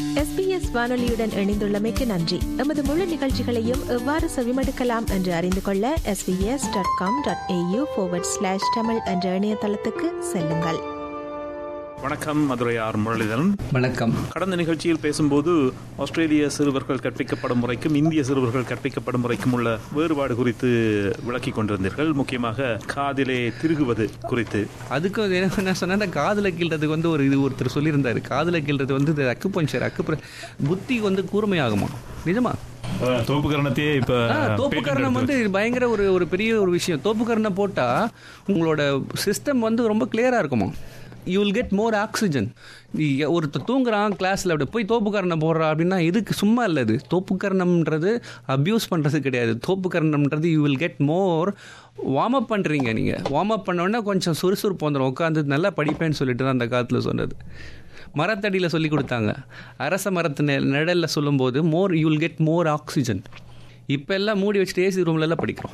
SBS வானொலியுடன் இணைந்துள்ளமைக்கு நன்றி எமது முழு நிகழ்ச்சிகளையும் எவ்வாறு செவிமடுக்கலாம் என்று அறிந்து கொள்ள S B S dot com dot AU slash Tamil என்ற இணையதளத்துக்கு செல்லுங்கள் வணக்கம் மதுரை ஆர் முரளிதரன் வணக்கம் கடந்த நிகழ்ச்சியில் பேசும்போது ஆஸ்திரேலிய சிறுவர்கள் கற்பிக்கப்படும் முறைக்கும் இந்திய சிறுவர்கள் கற்பிக்கப்படும் முறைக்கும் உள்ள வேறுபாடு குறித்து விளக்கி கொண்டிருந்தீர்கள் முக்கியமாக காதிலே திருகுவது குறித்து அதுக்கு வந்து என்ன நான் சொன்னேன் அந்த காதில் கீழ்றதுக்கு வந்து ஒரு இது ஒருத்தர் சொல்லியிருந்தாரு காதில் கீழ்றது வந்து இது அக்கு பஞ்சர் அக்கு புத்தி வந்து கூர்மையாகுமா நிஜமா தோப்புக்கரணத்தையே இப்ப ஆ, தோப்புக்கரணம் வந்து பயங்கர ஒரு ஒரு பெரிய ஒரு விஷயம் தோப்புக்கரணம் போட்டா உங்களோட சிஸ்டம் வந்து ரொம்ப கிளியரா இருக்குமா you will get more oxygen ஒருத்தர் தூங்குறான் கிளாஸில் அப்படி போய் தோப்புக்கரணம் போடுறா அப்படின்னா இதுக்கு சும்மா இல்லை இது தோப்புக்கரணம்ன்றது அப்யூஸ் பண்ணுறது கிடையாது தோப்புக்கரணம்ன்றது you will get more warm up பண்ணுறீங்க நீங்கள் வார்ம் அப் பண்ணோடனே கொஞ்சம் சுறுசுறுப்பு வந்துடும் உட்காந்து நல்லா படிப்பேன்னு சொல்லிட்டு தான் அந்த காலத்தில் சொன்னது மரத்தடியில் சொல்லி கொடுத்தாங்க அரச மரத்து நெ நிழலில் சொல்லும்போது more you will get more oxygen இப்போ எல்லாம் மூடி வச்சுட்டு ஏசி ரூம்ல எல்லாம் படிக்கிறோம்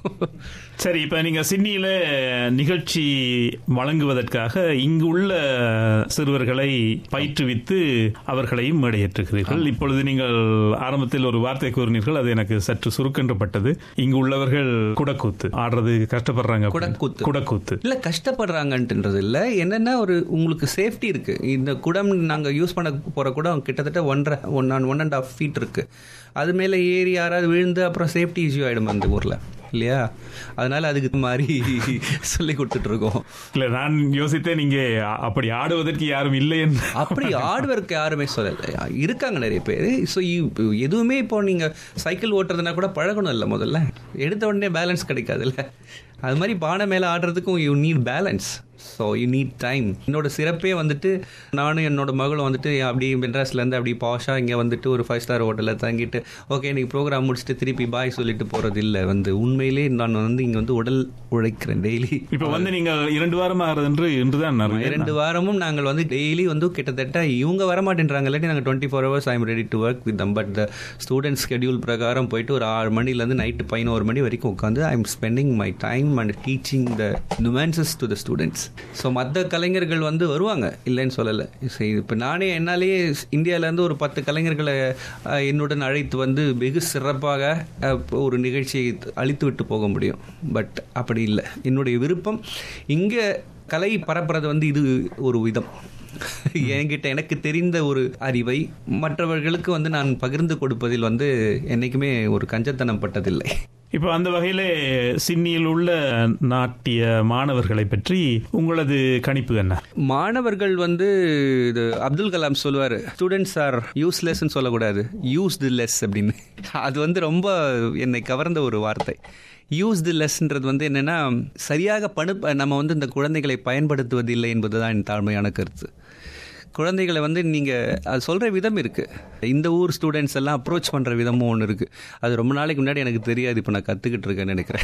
சரி இப்ப நீங்க சிட்னியில நிகழ்ச்சி வழங்குவதற்காக இங்கு உள்ள சிறுவர்களை பயிற்றுவித்து அவர்களையும் மேடையேற்றுகிறீர்கள் இப்பொழுது நீங்கள் ஆரம்பத்தில் ஒரு வார்த்தை கூறினீர்கள் அது எனக்கு சற்று சுருக்கென்றப்பட்டது இங்கு உள்ளவர்கள் குடக்கூத்து ஆடுறது கஷ்டப்படுறாங்க குடக்கூத்து. குடக்கூத்து இல்லை கஷ்டப்படுறாங்கன்றது இல்லை என்னென்னா ஒரு உங்களுக்கு சேஃப்டி இருக்குது இந்த குடம் நாங்கள் யூஸ் பண்ண போகிற குடம் கிட்டத்தட்ட ஒன்றரை one one and half feet இருக்குது அது மேலே ஏறி யாராவது விழுந்து அப்புறம் சேஃப்டி இஷ்யூ ஆகிடும் அந்த ஊரில் இல்லையா அதனால அதுக்கு மாதிரி சொல்லி கொடுத்துட்டு இருக்கோம் இல்ல நான் யோசித்தேன் நீங்க அப்படி ஆடுவதற்கு யாரும் இல்லை என்று அப்படி ஆடுவதற்கு யாருமே சொல்லலை இருக்காங்க நிறைய பேர் ஸோ எதுவுமே இப்போ நீங்கள் சைக்கிள் ஓட்டுறதுனா கூட பழகணும் இல்லை முதல்ல எடுத்த உடனே பேலன்ஸ் கிடைக்காதுல்ல அது மாதிரி பானை மேலே ஆடுறதுக்கும் you need balance so you need time என்னோட சிறப்பே வந்துட்டு நானும் என்னோட மகளும் வந்துட்டு அப்படி மெட்ராஸ்லேருந்து அப்படி பாஷாக இங்கே வந்துட்டு ஒரு ஃபைவ் ஸ்டார் ஹோட்டலில் தங்கிட்டு ஓகே இன்னைக்கு ப்ரோக்ராம் முடிச்சுட்டு திருப்பி பாய் சொல்லிட்டு போகிறது இல்லை வந்து உண்மையிலே நான் வந்து இங்கே வந்து உடல் உழைக்கிறேன் டெய்லி இப்ப வந்து நீங்கள் இரண்டு வாரம் ஆகிறது என்று இன்றுதான் நான் இரண்டு வாரமும் நாங்கள் வந்து டெய்லி வந்து கிட்டத்தட்ட இவங்க வர மாட்டேன்றாங்க இல்லாட்டி நாங்கள் twenty four hours I'm ready to work with them but the student schedule பிரகாரம் போயிட்டு ஒரு ஆறு மணிலேருந்து நைட்டு பதினோரு மணி வரைக்கும் உட்காந்து I'm spending my time and teaching the nuances to the students so மற்ற கலைஞர்கள் வந்து வருவாங்க இல்லைன்னு சொல்லலை இப்போ நானே என்னாலேயே இந்தியாவிலேருந்து ஒரு பத்து கலைஞர்களை அஹ், என்னுடன் அழைத்து வந்து வெகு சிறப்பாக அஹ், ஒரு நிகழ்ச்சியை அழித்து விட்டு போக முடியும் பட் அப்படி இல்லை என்னுடைய விருப்பம் இங்கே கலை பரப்புறது வந்து இது ஒரு விதம் என்கிட்ட எனக்கு தெரிந்த ஒரு அறிவை மற்றவர்களுக்கு வந்து நான் பகிர்ந்து கொடுப்பதில் வந்து என்னைக்குமே ஒரு கஞ்சத்தனம் பட்டதில்லை இப்போ அந்த வகையிலே சிட்னியில் உள்ள நாட்டிய மாணவர்களை பற்றி உங்களது கணிப்பு என்ன மாணவர்கள் வந்து இது அப்துல் கலாம் சொல்லுவார் ஸ்டூடெண்ட்ஸ் ஆர் யூஸ்லெஸ்ன்னு சொல்லக்கூடாது யூஸ்டு லெஸ் அப்படின்னு அது வந்து ரொம்ப என்னை கவர்ந்த ஒரு வார்த்தை யூஸ்டு லெஸ்ன்றது வந்து என்னென்னா சரியாக பணு நம்ம வந்து இந்த குழந்தைகளை பயன்படுத்துவதில்லை என்பதுதான் என் தாழ்மையான கருத்து குழந்தைகளை வந்து நீங்கள் அது சொல்கிற விதம் இருக்குது இந்த ஊர் ஸ்டூடெண்ட்ஸ் எல்லாம் அப்ரோச் பண்ணுற விதமும் ஒன்று இருக்குது அது ரொம்ப நாளைக்கு முன்னாடி எனக்கு தெரியாது இப்போ நான் கற்றுக்கிட்டு இருக்கேன்னு நினைக்கிறேன்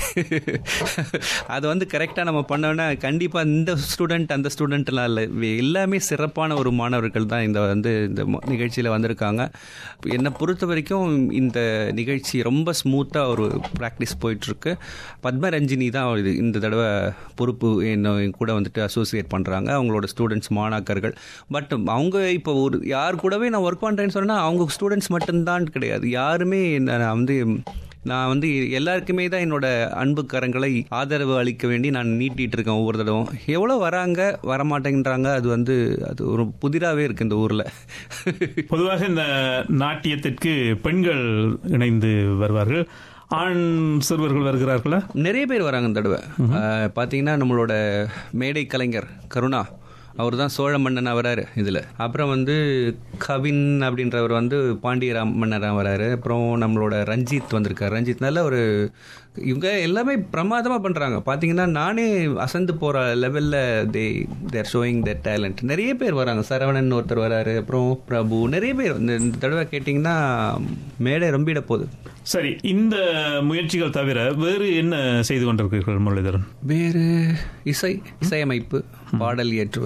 அதை வந்து கரெக்டாக நம்ம பண்ணோன்னா கண்டிப்பாக இந்த ஸ்டூடெண்ட் அந்த ஸ்டூடெண்ட்லாம் இல்லை வே- எல்லாமே சிறப்பான ஒரு மாணவர்கள் தான் இந்த வந்து இந்த நிகழ்ச்சியில் வந்திருக்காங்க என்னை பொறுத்த வரைக்கும் இந்த நிகழ்ச்சி ரொம்ப ஸ்மூத்தாக ஒரு ப்ராக்டிஸ் போயிட்டுருக்கு பத்மரஞ்சினி தான் இது இந்த தடவை பொறுப்பு என்ன என் கூட வந்துட்டு அசோசியேட் பண்ணுறாங்க அவங்களோட ஸ்டூடெண்ட்ஸ் மாணாக்கர்கள் பட் அவங்க இப்போ ஒரு யார் கூடவே நான் ஒர்க் பண்ணுறேன்னு சொன்னால் அவங்க ஸ்டூடெண்ட்ஸ் மட்டும்தான் கிடையாது யாருமே என்ன- நான் வந்து நான் வந்து எல்லாருக்குமே தான் என்னோட அன்பு கரங்களை ஆதரவு அளிக்க வேண்டி நான் நீட்டிட்டு இருக்கேன் ஒவ்வொரு தடவும் எவ்வளோ வராங்க வரமாட்டேங்கிறாங்க அது வந்து அது ஒரு புதிராகவே இருக்குது இந்த ஊரில் பொதுவாக இந்த நாட்டியத்திற்கு பெண்கள் இணைந்து வருவார்கள் ஆண் சிறுவர்கள் வருகிறார்களா நிறைய பேர் வராங்க இந்த தடவை அஹ், பார்த்தீங்கன்னா நம்மளோட மேடை கலைஞர் கருணா அவர் தான் சோழ மன்னன் வராரு இதில் அப்புறம் வந்து கவின் அப்படின்றவர் வந்து பாண்டிய மன்னராக வராரு அப்புறம் நம்மளோட ரஞ்சித் வந்திருக்காரு ரஞ்சித் நல்ல ஒரு இவங்க எல்லாமே பிரமாதமாக பண்ணுறாங்க பார்த்தீங்கன்னா நானே அசந்து போகிற லெவலில் தே தேர் ஷோயிங் த டேலண்ட் நிறைய பேர் வராங்க சரவணன் ஒருத்தர் வராரு அப்புறம் பிரபு நிறைய பேர் இந்த இந்த தடவை கேட்டிங்கன்னா மேடை ரொம்பிட போகுது சரி இந்த முயற்சிகள் தவிர வேறு என்ன செய்து கொண்டிருக்கிறீர்கள் முரளிதரன் வேறு இசை இசையமைப்பு பாடல் இயற்றுவது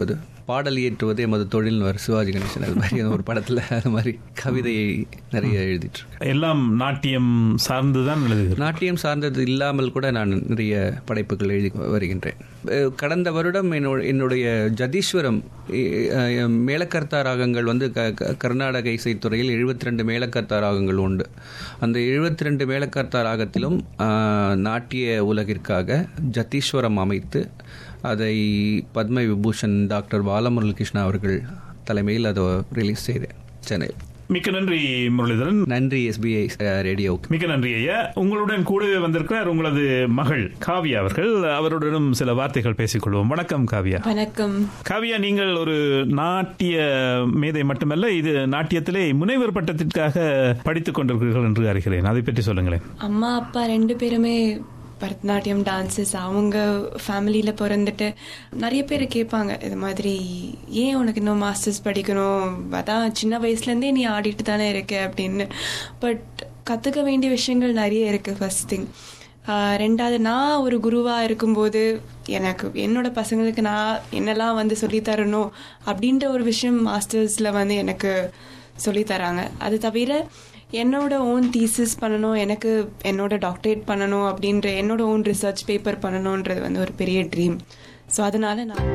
பாடல் இயற்றுவது எமது தொழில்னு வரும் சிவாஜி கணேசன் அது மாதிரி ஒரு படத்தில் அது மாதிரி கவிதையை நிறைய எழுதிட்டு இருக்கேன் எல்லாம் நாட்டியம் சார்ந்துதான் எழுதுகிறேன் நாட்டியம் சார்ந்தது இல்லாமல் கூட நான் நிறைய படைப்புகள் எழுதி வருகின்றேன் அஹ் கடந்த வருடம் என்னோட என்னுடைய ஜதீஸ்வரம் இ- அஹ் மேலக்கர்த்தா ராகங்கள் வந்து க க- கர்நாடக இசைத்துறையில் எழுபத்தி ரெண்டு மேலக்கர்த்தா ராகங்கள் உண்டு அந்த எழுபத்தி ரெண்டு மேலக்கர்த்தா ராகத்திலும் ஆஹ், நாட்டிய உலகிற்காக ஜதீஸ்வரம் அமைத்து அதை பத்ம விபூஷன் டாக்டர் பாலமுரளி கிருஷ்ணா அவர்கள் தலைமையில் அதை ரிலீஸ் செய்தேன் சென்னையில் மிக்க நன்றி முரளிதரன் நன்றி எஸ்பிஐ ரேடியோவுக்கு மிக்க நன்றி ஐயா உங்களுடன் கூடவே வந்திருக்கிறார் உங்களது மகள் காவியா அவர்கள் அவருடனும் சில வார்த்தைகள் பேசிக்கொள்வோம் வணக்கம் காவியா வணக்கம் காவியா நீங்கள் ஒரு நாட்டிய மேதை மட்டுமல்ல இது நாட்டியத்திலே முனைவர் பட்டத்திற்காக படித்துக் கொண்டிருக்கிறீர்கள் என்று அறிகிறேன் அதை பற்றி சொல்லுங்களேன் அம்மா அப்பா ரெண்டு பேருமே பரதநாட்டியம் டான்சஸ் அவங்க ஃபேமிலியில் பிறந்துட்டு நிறைய பேர் கேட்பாங்க இது மாதிரி ஏன் உனக்கு இன்னும் மாஸ்டர்ஸ் படிக்கணும் அதான் சின்ன வயசுலேருந்தே நீ ஆடிட்டு தானே இருக்க அப்படின்னு பட் கற்றுக்க வேண்டிய விஷயங்கள் நிறைய இருக்குது ஃபர்ஸ்ட் திங் ரெண்டாவது நான் ஒரு குருவாக இருக்கும்போது எனக்கு என்னோட பசங்களுக்கு நான் என்னெல்லாம் வந்து சொல்லித் தரணும் அப்படின்ற ஒரு விஷயம் மாஸ்டர்ஸில் வந்து எனக்கு சொல்லித் தராங்க அது தவிர என்னோட ஓன் தீசிஸ் பண்ணணும் எனக்கு என்னோட டாக்டரேட் பண்ணணும் அப்படின்ற என்னோட ஓன் ரிசர்ச் பேப்பர் பண்ணணுன்றது வந்து ஒரு பெரிய ட்ரீம் ஸோ அதனால நான்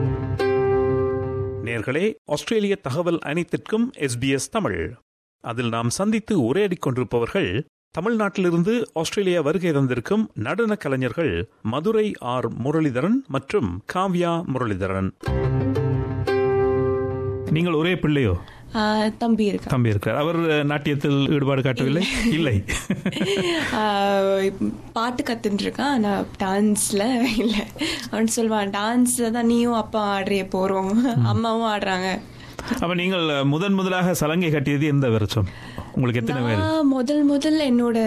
நேர்களே ஆஸ்திரேலிய தகவல் அனைத்திற்கும் எஸ்பிஎஸ் தமிழ் அதில் நாம் சந்தித்து உரையாடிக் கொண்டிருப்பவர்கள் தமிழ்நாட்டிலிருந்து ஆஸ்திரேலியா வருகை தந்திருக்கும் நடன கலைஞர்கள் மதுரை ஆர் முரளிதரன் மற்றும் காவ்யா முரளிதரன் நீங்கள் ஒரே பிள்ளையோ ஆஹ், தம்பி இருக்கா தம்பி இருக்கிறார் அவர் நாட்டியத்தில் ஈடுபாடு காட்டவில்லை இல்லை ஆஹ், பாட்டு கத்துட்டு இருக்கான் ஆனால் டான்ஸில் இல்லை அவன் சொல்லுவான் டான்ஸில் தான் நீயும் அப்பா ஆடுறிய போகிறோம் அம்மாவும் ஆடுறாங்க அப்ப நீங்கள் முதன் முதலாக சலங்கை கட்டியது எந்த வருஷம் உங்களுக்கு எத்தனை வயது நான் முதல் முதல் என்னோட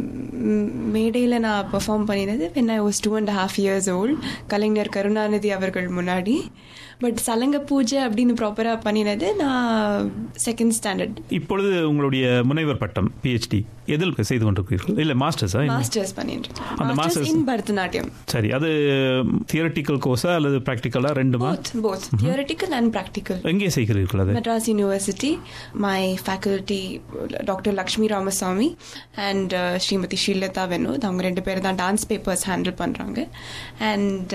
ம், மேடையில நான் பெர்ஃபார்ம் பண்ணினது when I was two and half years old Kalaignar Karunanidhi அவர்கள் முன்னாடி பட் சலங்க பூஜை அப்படின்னு ப்ராப்பரா பண்ணினது நான் செகண்ட் ஸ்டாண்டர்ட் இப்பொழுது உங்களுடைய முனைவர் பட்டம் பிஹெச்டி எதில் செய்து கொண்டிருக்கிறீர்கள் இல்ல மாஸ்டர்ஸா என்ன? மாஸ்டர்ஸ் பண்ணிட்டு அந்த மாஸ்டர்ஸ் masters- இன் பரதநாட்டியம் சரி அது தியரட்டிக்கல் கோர்ஸா அல்லது பிராக்டிக்கலா ரெண்டுமா both both theoretical and practical எங்கே செய்கிறீர்கள் அது Madras University, my faculty, Dr. Lakshmi Ramaswamy and uh, Srimati Shilata Vinod, அவங்க ரெண்டு பேர் தான் டான்ஸ் பேப்பர்ஸ் ஹேண்டில் பண்ணுறாங்க அண்ட்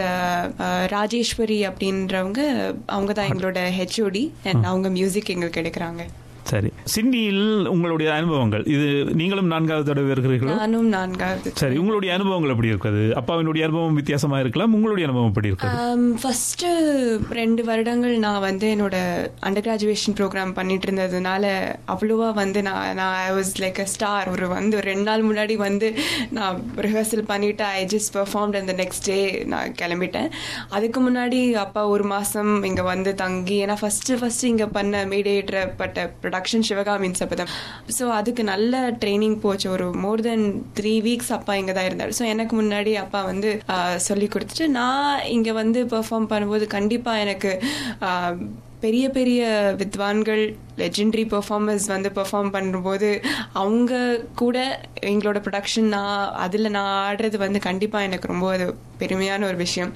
ராஜேஸ்வரி அப்படின்றவங்க அவங்க தான் எங்களோட ஹெச்ஓடி அண்ட் அவங்க மியூசிக் எங்களுக்கு எடுக்கிறாங்க சரி சிட்னியில் உங்களுடைய அனுபவங்கள் இது நீங்களும் நான்காவது தடவை இருக்கிறீர்களோ நானும் நான்காவது சரி உங்களுடைய அனுபவங்கள் எப்படி இருக்குது அப்பாவினுடைய அனுபவம் வித்தியாசமா இருக்கலாம் உங்களுடைய அனுபவம் எப்படி இருக்குது ஃபர்ஸ்ட் ரெண்டு வருடங்கள் நான் வந்து என்னோட அண்டர் கிராஜுவேஷன் ப்ரோக்ராம் பண்ணிட்டு இருந்ததுனால அவ்வளோவா வந்து நான் நான் I was like a star ஒரு வந்து ஒரு ரெண்டு நாள் முன்னாடி வந்து நான் ரிஹர்சல் பண்ணிட்டு ஐ ஜஸ்ட் பெர்ஃபார்ம்ட் அந்த நெக்ஸ்ட் டே நான் கிளம்பிட்டேன் அதுக்கு முன்னாடி அப்பா ஒரு மாசம் இங்க வந்து தங்கி ஏன்னா ஃபர்ஸ்ட் ஃபர்ஸ்ட் இங்க பண்ண மீடியேற்றப்பட்ட ப்ரொடக்ஷன் சிவகாமின் சபதம் ஸோ அதுக்கு நல்ல ட்ரைனிங் போச்சு ஒரு மோர் தென் த்ரீ வீக்ஸ் அப்பா இங்க தான் இருந்தார் ஸோ எனக்கு முன்னாடி அப்பா வந்து ஆஹ், சொல்லி கொடுத்துட்டு நான் இங்க வந்து பெர்ஃபார்ம் பண்ணும்போது கண்டிப்பா எனக்கு ஆஹ், பெரிய பெரிய வித்வான்கள் லெஜெண்டரி பெர்ஃபார்மர்ஸ் வந்து பெர்ஃபார்ம் பண்ணும்போது அவங்க கூட எங்களோட ப்ரொடக்ஷன் நான் அதில் நான் ஆடுறது வந்து கண்டிப்பாக எனக்கு ரொம்ப அது பெருமையான ஒரு விஷயம்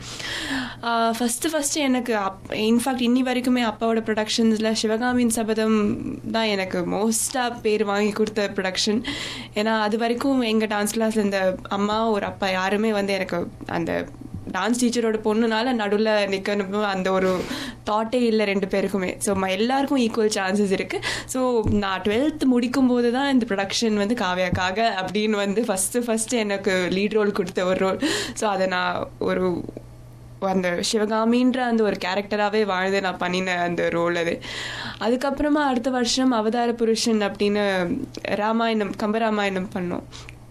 ஃபஸ்ட்டு ஃபஸ்ட்டு எனக்கு அப் இன்ஃபேக்ட் இன்னி வரைக்குமே அப்பாவோட ப்ரொடக்ஷன்ஸில் சிவகாமியின் சபதம் தான் எனக்கு மோஸ்ட்டாக பேர் வாங்கி கொடுத்த ப்ரொடக்ஷன் ஏன்னா அது வரைக்கும் எங்கள் டான்ஸ் கிளாஸில் இந்த அம்மா ஒரு அப்பா யாருமே வந்து எனக்கு அந்த டான்ஸ் டீச்சரோட பொண்ணுனால நடுவில் நிற்கணும் அந்த ஒரு தாட்டே இல்லை ரெண்டு பேருக்குமே ஸோ எல்லாருக்கும் ஈக்குவல் சான்சஸ் இருக்கு ஸோ நான் டுவெல்த் முடிக்கும் போது தான் இந்த ப்ரொடக்ஷன் வந்து காவியாக்காக அப்படின்னு வந்து ஃபஸ்ட்டு ஃபஸ்ட்டு எனக்கு லீட் ரோல் கொடுத்த ஒரு ரோல் ஸோ அதை நான் ஒரு அந்த சிவகாமின்ற அந்த ஒரு கேரக்டராகவே வாழ்ந்து நான் பண்ணின அந்த ரோல் அது அதுக்கப்புறமா அடுத்த வருஷம் அவதார புருஷன் அப்படின்னு ராமாயணம் கம்பராமாயணம் பண்ணோம்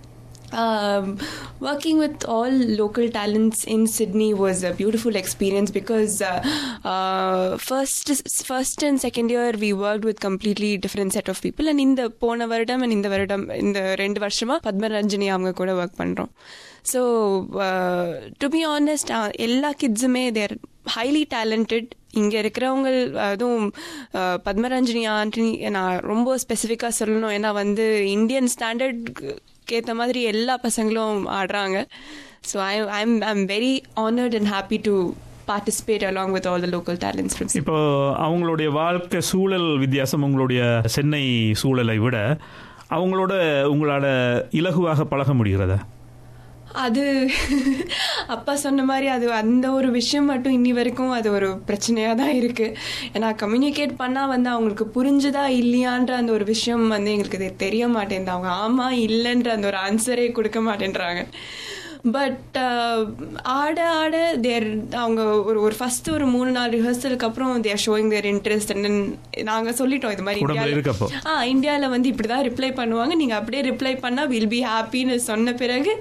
um, working with all local talents in Sydney was a beautiful experience because uh, uh, first first and second year we worked with completely different set of people and in the போன வருடம் and இந்த வருடம் இந்த ரெண்டு வருஷமா பத்மரஞ்சனி அவங்க கூட work பண்றோம் ஸோ டு பி ஆனஸ்ட் எல்லா கிட்ஸுமே தேர் ஹைலி டேலண்டட் இங்கே இருக்கிறவங்க அதுவும் அஹ், பத்மரஞ்சனி ஆண்டி நான் ரொம்ப ஸ்பெசிஃபிக்காக சொல்லணும் ஏன்னா வந்து இந்தியன் ஸ்டாண்டர்ட் ஏற்ற மாதிரி எல்லா பசங்களும் ஆடுறாங்க so I I'm I'm very honoured and happy to participate along with all the local talents from இப்போ அவங்களுடைய வாழ்க்கை சூழல் வித்தியாசம் உங்களுடைய சென்னை சூழலை விட அவங்களோட உங்களால இலகுவாக பழக முடிகிறதா அது அப்பா சொன்ன மாதிரி அது அந்த ஒரு விஷயம் மட்டும் இன்னி வரைக்கும் அது ஒரு பிரச்சனையாக தான் இருக்கு ஏன்னா கம்யூனிகேட் பண்ணால் வந்து அவங்களுக்கு புரிஞ்சுதா இல்லையான்ற அந்த ஒரு விஷயம் வந்து எங்களுக்கு இது தெரிய மாட்டேங்குது அவங்க ஆமாம் இல்லைன்ற அந்த ஒரு ஆன்சரே கொடுக்க மாட்டேன்றாங்க பட் ஆட ஆட தேர் அவங்க ஒரு ஒரு ஃபர்ஸ்ட் ஒரு மூணு நாலு ரிஹர்சலுக்கு அப்புறம் they're showing their interest and நாங்கள் சொல்லிட்டோம் இது மாதிரி உடம்புல இருக்கப்போ. ஆ இந்தியாவில் வந்து இப்படி தான் ரிப்ளை பண்ணுவாங்க நீங்கள் அப்படியே ரிப்ளை பண்ணால் வில் பி ஹாப்பின்னு சொன்ன பிறகு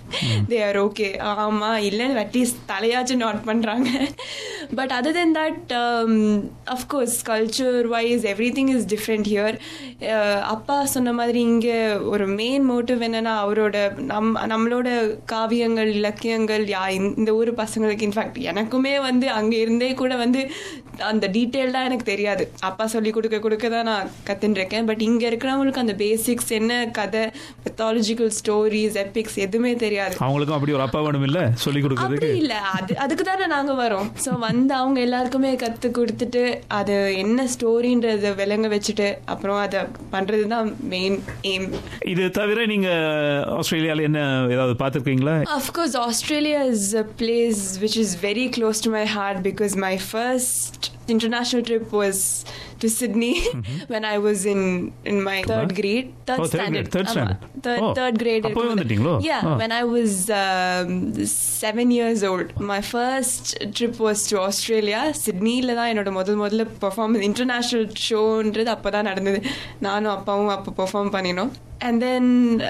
தே ஆர் ஓகே ஆமா இல்லைன்னு அட்லீஸ்ட் தலையாச்சும் நோட் பண்றாங்க but other then that of course culture wise everything is different here அப்பா சொன்ன மாதிரி இங்கே ஒரு மெயின் மோட்டிவ் என்னன்னா அவரோட நம் நம்மளோட காவியங்கள் இலக்கியங்கள் யா இந்த- இந்த ஊர் பசங்களுக்கு இன்ஃபேக்ட் எனக்குமே வந்து அங்கே இருந்தே கூட வந்து அந்த டீட்டெயில்டாக எனக்கு தெரியாது அப்பா சொல்லி கொடுக்க கொடுக்க தான் நான் கத்துன்னு இருக்கேன் பட் இங்கே இருக்கிறவங்களுக்கு அந்த பேசிக்ஸ் என்ன கதை மெத்தாலஜிக்கல் ஸ்டோரிஸ் எபிக்ஸ் எதுவுமே தெரியாது அவங்களுக்கும் அப்படி ஒரு அப்பா வேணும் இல்ல சொல்லி அப்படி கொடுக்கறதுக்கு இல்ல அது அதுக்கு தானே நாங்க வரோம் சோ வந்து அவங்க எல்லாருக்குமே கத்து கொடுத்துட்டு அது என்ன ஸ்டோரின்றத விளங்க வச்சுட்டு அப்புறம் அதை பண்றதுதான் மெயின் எய்ம் இது தவிர நீங்க ஆஸ்திரேலியால என்ன ஏதாவது பார்த்திருக்கீங்களா Of course, Australia is a place which is very close to my heart because my first international trip was to Sydney when I was in in my third grade, third Oh, third standard, grade, third ஆமா, standard. third, Oh, third grade. அப்பவே இருக்கும்போது- வந்துட்டீங்களோ? Yeah, Oh. when I was um, seven years old. My first trip was to Australia. சிட்னியில் தான் என்னோட முதல் முதல்ல performance international ஷோன்றது அப்போ தான் நடந்தது நானும் அப்பாவும் அப்போ பெர்ஃபார்ம் பண்ணினோம் and then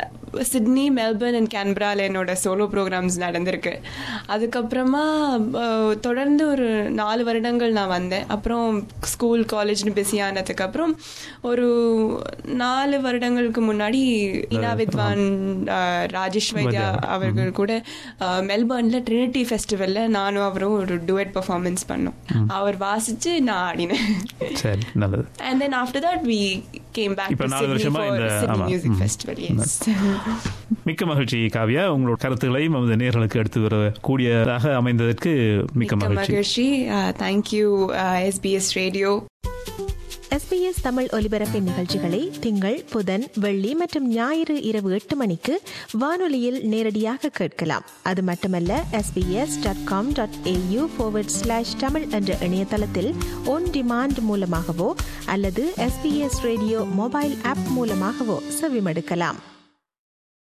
Sydney Melbourne and கேன்பரால என்னோட சோலோ ப்ரோக்ராம்ஸ் நடந்திருக்கு அதுக்கப்புறமா அஹ், தொடர்ந்து ஒரு நாலு வருடங்கள் நான் வந்தேன் அப்புறம் ஸ்கூல் காலேஜ்னு பிஸி ஆனதுக்கு ஒரு நாலு வருடங்களுக்கு முன்னாடி இனா வித்வான் அஹ், ராஜேஷ் வைத்யா அவர்கள் கூட அஹ், மெல்பர்ன்ல ட்ரினிட்டி ஃபெஸ்டிவல்ல நானும் அவரும் ஒரு டுவெட் பெர்ஃபார்மன்ஸ் பண்ணோம் அவர் வாசிச்சு நான் ஆடினேன் சரி நல்லது And then after that, we came back இப்ப to நாலு Sydney வருஷமா for இந்த- Sydney ஆமா. Music ம். Festival. Yes. மிக்க மகிழ்ச்சி காவியா உங்களோட கருத்துக்களையும் நமது நேர்களுக்கு எடுத்து வர கூடியதாக அமைந்ததற்கு மிக்க Mika மகிழ்ச்சி Magarshi. Uh, thank you, uh, SBS Radio. SBS Tamil ஒலிபரப்பின் நிகழ்ச்சிகளை திங்கள் புதன் வெள்ளி மற்றும் ஞாயிறு இரவு எட்டு மணிக்கு வானொலியில் நேரடியாக கேட்கலாம் அது மட்டுமல்ல SBS dot com dot AU slash Tamil என்ற இணையதளத்தில் ஒன் டிமாண்ட் மூலமாகவோ அல்லது எஸ்பிஎஸ் ரேடியோ மொபைல் ஆப் மூலமாகவோ செவிமடுக்கலாம்